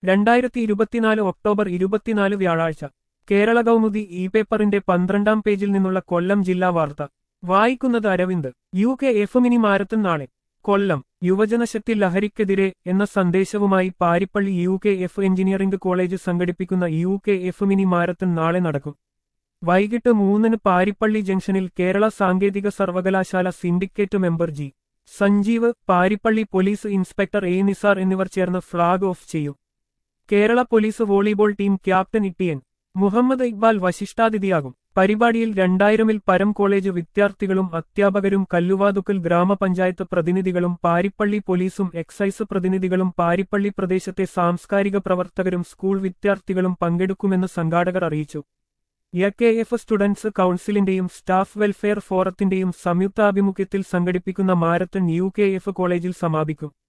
രണ്ടായിരത്തി ഇരുപത്തിനാല് ഒക്ടോബർ ഇരുപത്തിനാല് വ്യാഴാഴ്ച കേരള കൗമുദി ഇ പേപ്പറിന്റെ പന്ത്രണ്ടാം പേജിൽ നിന്നുള്ള കൊല്ലം ജില്ലാ വാർത്ത വായിക്കുന്നത് Aravind U K F mini marathon നാളെ കൊല്ലം യുവജനശക്തി ലഹരിക്കെതിരെ എന്ന സന്ദേശവുമായി Paripally U K F engineering college സംഘടിപ്പിക്കുന്ന U K F mini marathon നാളെ നടക്കും വൈകിട്ട് മൂന്നിന് പാരിപ്പള്ളി ജംഗ്ഷനിൽ കേരള സാങ്കേതിക സർവകലാശാല syndicate member G Sanjeev Paripally police inspector A Nisar എന്നിവർ ചേർന്ന് ഫ്ളാഗ് ഓഫ് ചെയ്യും Kerala police volleyball team captain ഇട്ടിയൻ മുഹമ്മദ് ഇക്ബാൽ വശിഷ്ഠാതിഥിയാകും പരിപാടിയിൽ രണ്ടായിരമിൽ പരം കോളേജ് വിദ്യാർത്ഥികളും അധ്യാപകരും കല്ലുവാതുക്കൽ ഗ്രാമപഞ്ചായത്ത് പ്രതിനിധികളും പാരിപ്പള്ളി പോലീസും എക്സൈസ് പ്രതിനിധികളും പാരിപ്പള്ളി പ്രദേശത്തെ സാംസ്കാരിക പ്രവർത്തകരും സ്കൂൾ വിദ്യാർത്ഥികളും പങ്കെടുക്കുമെന്ന് സംഘാടകർ അറിയിച്ചു യ കെ എഫ് സ്റ്റുഡൻസ് കൗൺസിലിന്റെയും സ്റ്റാഫ് വെൽഫെയർ ഫോറത്തിന്റെയും സംയുക്താഭിമുഖ്യത്തിൽ സംഘടിപ്പിക്കുന്ന മാരത്തൺ യു കെ എഫ് കോളേജിൽ സമാപിക്കും